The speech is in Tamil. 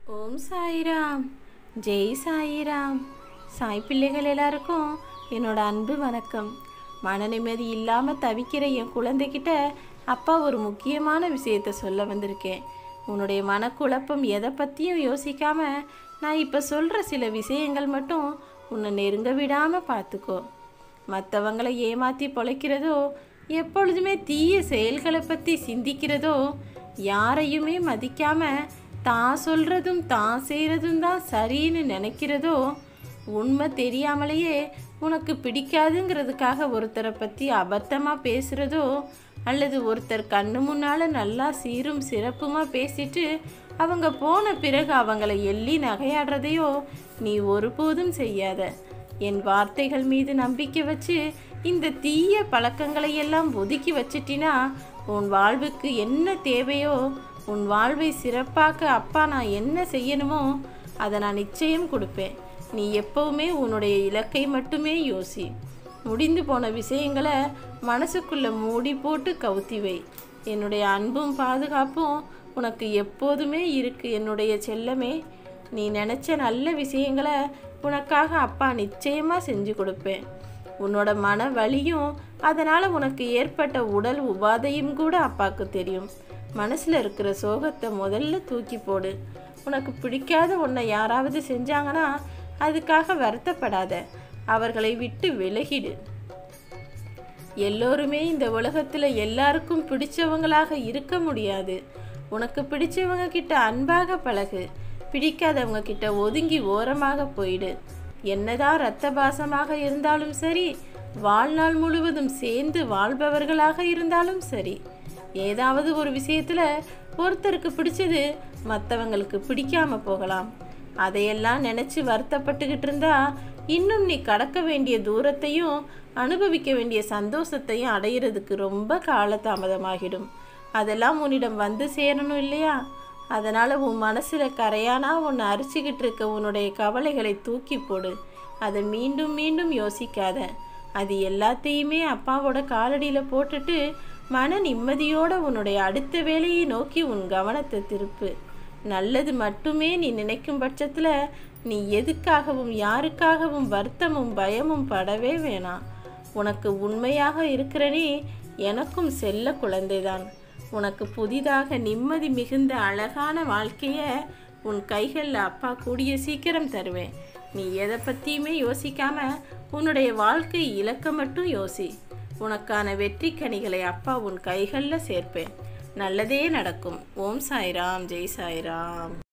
ஓம் சாய்ராம் ஜெய் சாயிராம் சாய் பிள்ளைகள் எல்லாருக்கும் என்னோட அன்பு வணக்கம் மன நிம்மதி இல்லாமல் தவிக்கிற என் குழந்தைகிட்ட அப்பா ஒரு முக்கியமான விஷயத்த சொல்ல வந்திருக்கேன் உன்னுடைய மனக்குழப்பம் எதை பற்றியும் யோசிக்காம நான் இப்போ சொல்கிற சில விஷயங்கள் மட்டும் உன்னை நெருங்க விடாமல் பார்த்துக்கோ மற்றவங்களை ஏமாற்றி பொழைக்கிறதோ எப்பொழுதுமே தீய செயல்களை பற்றி சிந்திக்கிறதோ யாரையுமே மதிக்காம தான் சொல்கிறதும் தான் செய்கிறதும் தான் சரின்னு நினைக்கிறதோ உண்மை தெரியாமலேயே உனக்கு பிடிக்காதுங்கிறதுக்காக ஒருத்தரை பற்றி அபத்தமாக பேசுகிறதோ அல்லது ஒருத்தர் கண்ணு முன்னால் நல்லா சீரும் சிறப்புமாக பேசிட்டு அவங்க போன பிறகு அவங்கள எள்ளி நகையாடுறதையோ நீ ஒருபோதும் செய்யாத என் வார்த்தைகள் மீது நம்பிக்கை வச்சு இந்த தீய பழக்கங்களை எல்லாம் ஒதுக்கி வச்சிட்டினா உன் வாழ்வுக்கு என்ன தேவையோ உன் வாழ்வை சிறப்பாக்க அப்பா நான் என்ன செய்யணுமோ அதை நான் நிச்சயம் கொடுப்பேன் நீ எப்பவுமே உன்னுடைய இலக்கை மட்டுமே யோசி முடிந்து போன விஷயங்களை மனசுக்குள்ள மூடி போட்டு கவுத்தி வை என்னுடைய அன்பும் பாதுகாப்பும் உனக்கு எப்போதுமே இருக்கு என்னுடைய செல்லமே நீ நினச்ச நல்ல விஷயங்களை உனக்காக அப்பா நிச்சயமாக செஞ்சு கொடுப்பேன் உன்னோட மன வலியும் அதனால் உனக்கு ஏற்பட்ட உடல் உபாதையும் கூட அப்பாவுக்கு தெரியும் மனசில் இருக்கிற சோகத்தை முதல்ல தூக்கி போடு உனக்கு பிடிக்காத ஒன்றை யாராவது செஞ்சாங்கன்னா அதுக்காக வருத்தப்படாத அவர்களை விட்டு விலகிடு எல்லோருமே இந்த உலகத்தில் எல்லாருக்கும் பிடிச்சவங்களாக இருக்க முடியாது உனக்கு பிடிச்சவங்க கிட்ட அன்பாக பழகு பிடிக்காதவங்க கிட்ட ஒதுங்கி ஓரமாக போயிடு என்னதான் இரத்த பாசமாக இருந்தாலும் சரி வாழ்நாள் முழுவதும் சேர்ந்து வாழ்பவர்களாக இருந்தாலும் சரி ஏதாவது ஒரு விஷயத்துல ஒருத்தருக்கு பிடிச்சது மற்றவங்களுக்கு பிடிக்காம போகலாம் அதையெல்லாம் நினச்சி வருத்தப்பட்டுக்கிட்டு இருந்தா இன்னும் நீ கடக்க வேண்டிய தூரத்தையும் அனுபவிக்க வேண்டிய சந்தோஷத்தையும் அடையிறதுக்கு ரொம்ப காலதாமதமாகிடும் அதெல்லாம் உன்னிடம் வந்து சேரணும் இல்லையா அதனால் உன் மனசில் கரையானா உன்னை அரிச்சிக்கிட்டு இருக்க உன்னுடைய கவலைகளை தூக்கி போடு அதை மீண்டும் மீண்டும் யோசிக்காத அது எல்லாத்தையுமே அப்பாவோட காலடியில் போட்டுட்டு மன நிம்மதியோட உன்னுடைய அடுத்த வேலையை நோக்கி உன் கவனத்தை திருப்பு நல்லது மட்டுமே நீ நினைக்கும் பட்சத்தில் நீ எதுக்காகவும் யாருக்காகவும் வருத்தமும் பயமும் படவே வேணாம் உனக்கு உண்மையாக இருக்கிற நீ எனக்கும் செல்ல குழந்தைதான் உனக்கு புதிதாக நிம்மதி மிகுந்த அழகான வாழ்க்கையை உன் கைகளில் அப்பா கூடிய சீக்கிரம் தருவேன் நீ எதை பற்றியுமே யோசிக்காம உன்னுடைய வாழ்க்கை இலக்க மட்டும் யோசி உனக்கான வெற்றி கனிகளை அப்பா உன் கைகளில் சேர்ப்பேன் நல்லதே நடக்கும் ஓம் சாய்ராம் ஜெய் சாய்ராம்